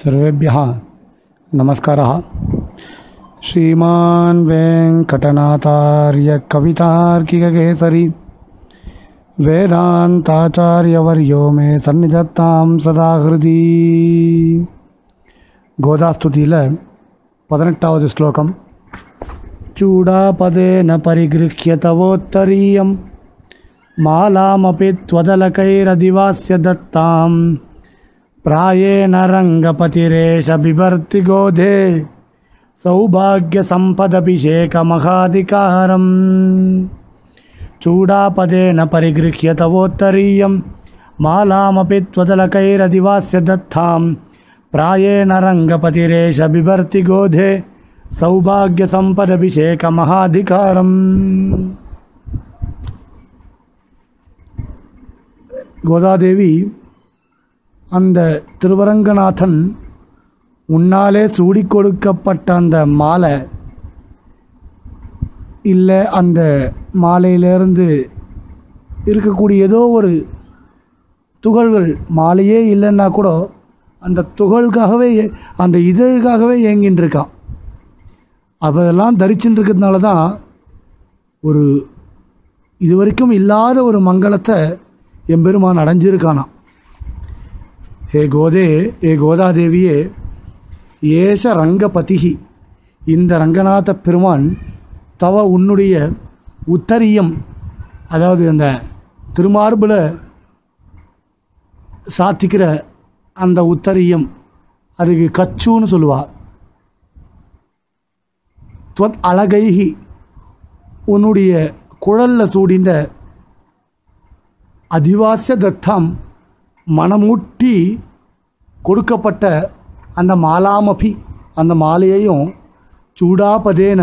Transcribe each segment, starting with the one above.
सर्वेभ्यः नमस्कारः श्रीमान् वेङ्कटनाथार्य कवितार्किककेसरी वेदान्ताचार्यवर्यो मे सन्निधत्तां सदा हृदि கோதாஸ்துதியில் பதினெட்டாவது ஸ்லோகம் चूडापदेन परिगृह्य तवोत्तरीयं मालामपि त्वदलकैरदिवास्य दत्तां प्रायेण रङ्गपतिरेष बिभर्ति गोधे सौभाग्यसम्पदभिषेकमहाधिकारम् चूडापदेन परिगृह्य तवोत्तरीयं मालामपि त्वदलकैरदिवास्य दत्तां प्रायेण रङ्गपतिरेष बिभर्ति गोधे सौभाग्यसम्पदभिषेकमहाधिकारम् கோதாதேவி அந்த திருவரங்கநாதன் உன்னாலே சூடிக் கொடுக்கப்பட்ட அந்த மாலை இல்லை அந்த மாலையிலேருந்து இருக்கக்கூடிய ஏதோ ஒரு துகள்கள் மாலையே இல்லைன்னா கூட அந்த துகள்காகவே ஏ- அந்த இதழுக்காகவே ஏங்கின்னு இருக்கான் அதெல்லாம் தரிச்சுட்டு இருக்கிறதுனால தான் ஒரு இதுவரைக்கும் இல்லாத ஒரு மங்களத்தை எம்பெருமான் அடைஞ்சிருக்கானாம் ஹே கோதே ஏ கோதாதேவியே ஏஷ ரங்கபதிகி இந்த ரங்கநாத பெருமான் தவ உன்னுடைய உத்தரியம் அதாவது அந்த திருமார்பில் சாத்திக்கிற அந்த உத்தரியம் அதுக்கு கச்சுன்னு சொல்லுவாள் துவத் அழகைகி உன்னுடைய குழலில் சூடின்ற அதிவாசிய தத்தம் மனமூட்டி கொடுக்கப்பட்ட அந்த மாலாமபி அந்த மாலையையும் சூடாபதேன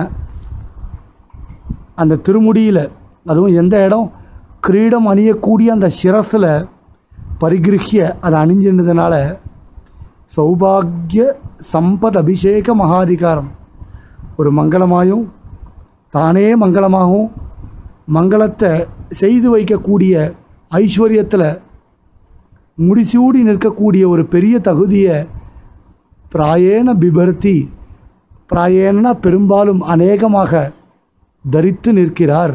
அந்த திருமுடியில் அதுவும் எந்த இடம் கிரீடம் அணியக்கூடிய அந்த சிரஸில் பரிகிருஹிய அதை அணிஞ்சிருந்ததுனால சௌபாகிய சம்பத் அபிஷேக மகாதிகாரம் ஒரு மங்களமாயும் தானே மங்களமாகவும் மங்களத்தை செய்து வைக்கக்கூடிய ஐஸ்வர்யத்தில் முடிசூடி நிற்கக்கூடிய ஒரு பெரிய தகுதியை பிராயேன பிபர்த்தி பிராயேன பெரும்பாலும் அநேகமாக தரித்து நிற்கிறார்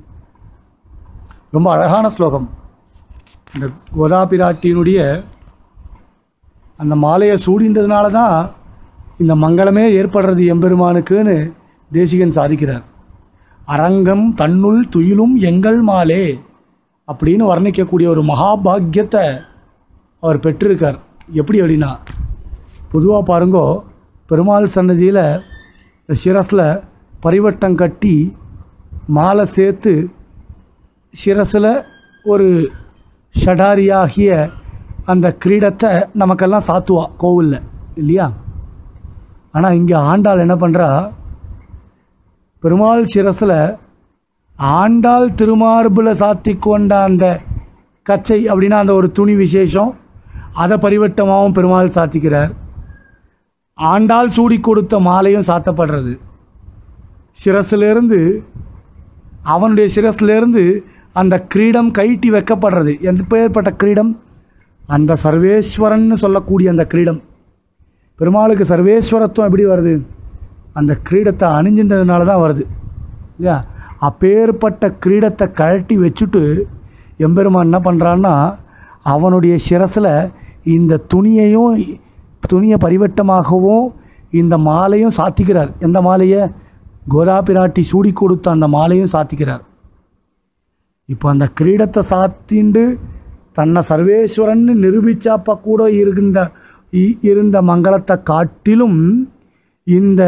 ரொம்ப அழகான ஸ்லோகம் இந்த கோதாபிராட்டியினுடைய அந்த மாலையை சூடின்றதுனால தான் இந்த மங்களமே ஏற்படுறது எம்பெருமானுக்குன்னு தேசிகன் சாதிக்கிறார் அரங்கம் தன்னுள் துயிலும் எங்கள் மாலே அப்படின்னு வர்ணிக்கக்கூடிய ஒரு மகாபாக்கியத்தை அவர் பெற்றிருக்கார் எப்படி அப்படின்னா பொதுவாக பாருங்கோ பெருமாள் சன்னதியில் சிரஸில் பரிவட்டம் கட்டி மாலை சேர்த்து சிரஸில் ஒரு ஷடாரியாகிய அந்த கிரீடத்தை நமக்கெல்லாம் சாத்துவா கோவிலில் இல்லையா ஆனால் இங்கே ஆண்டாள் என்ன பண்ணுறா பெருமாள் சிரஸில் ஆண்டாள் திருமார்பில் சாத்தி கொண்ட அந்த கச்சை அப்படின்னா அந்த ஒரு துணி விசேஷம் அதை பரிவட்டமாகவும் பெருமாள் சாத்திக்கிறார் ஆண்டாள் சூடி கொடுத்த மாலையும் சாத்தப்படுறது சிரசிலிருந்து அவனுடைய சிரசிலிருந்து அந்த கிரீடம் கைட்டி வைக்கப்படுறது எந்த பெயர்பட்ட கிரீடம் அந்த சர்வேஸ்வரன் சொல்லக்கூடிய அந்த கிரீடம் பெருமாளுக்கு சர்வேஸ்வரத்துவம் எப்படி வருது அந்த கிரீடத்தை அணிஞ்சின்றதுனால தான் வருது இல்லையா அப்பேற்பட்ட கிரீடத்தை கழட்டி வச்சுட்டு எம்பெருமான் என்ன பண்ணுறான்னா அவனுடைய சிரசில் இந்த துணியையும் துணியை பரிவட்டமாகவும் இந்த மாலையும் சாத்திக்கிறார் எந்த மாலையை கோதாபிராட்டி சூடி கொடுத்த அந்த மாலையும் சாத்திக்கிறார் இப்போ அந்த கிரீடத்தை சாத்திண்டு தன்னை சர்வேஸ்வரன் நிரூபிச்சாப்ப கூட இருந்த இ- இருந்த மங்களத்தை காட்டிலும் இந்த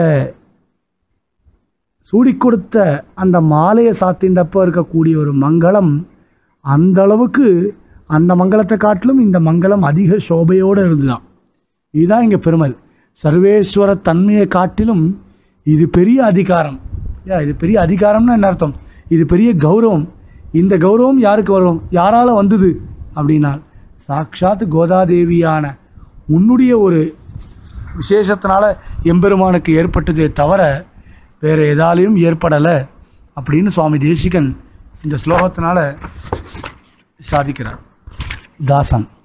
சூடி கொடுத்த அந்த மாலையை சாத்தின்றப்போ இருக்கக்கூடிய ஒரு மங்களம் அந்த அளவுக்கு அந்த மங்களத்தை காட்டிலும் இந்த மங்களம் அதிக சோபையோடு இருந்துதான் இதுதான் இங்கே பெருமை சர்வேஸ்வர தன்மையை காட்டிலும் இது பெரிய அதிகாரம் ஏன் இது பெரிய அதிகாரம்னா என்ன அர்த்தம் இது பெரிய கௌரவம் இந்த கௌரவம் யாருக்கு வரும் யாரால வந்தது அப்படின்னா சாக்ஷாத் கோதாதேவியான உன்னுடைய ஒரு விசேஷத்தினால எம்பெருமானுக்கு ஏற்பட்டதே தவிர வேறு எதாலையும் ஏற்படலை அப்படின்னு சுவாமி தேசிகன் இந்த ஸ்லோகத்தினால சாதிக்கிறார் தாசன்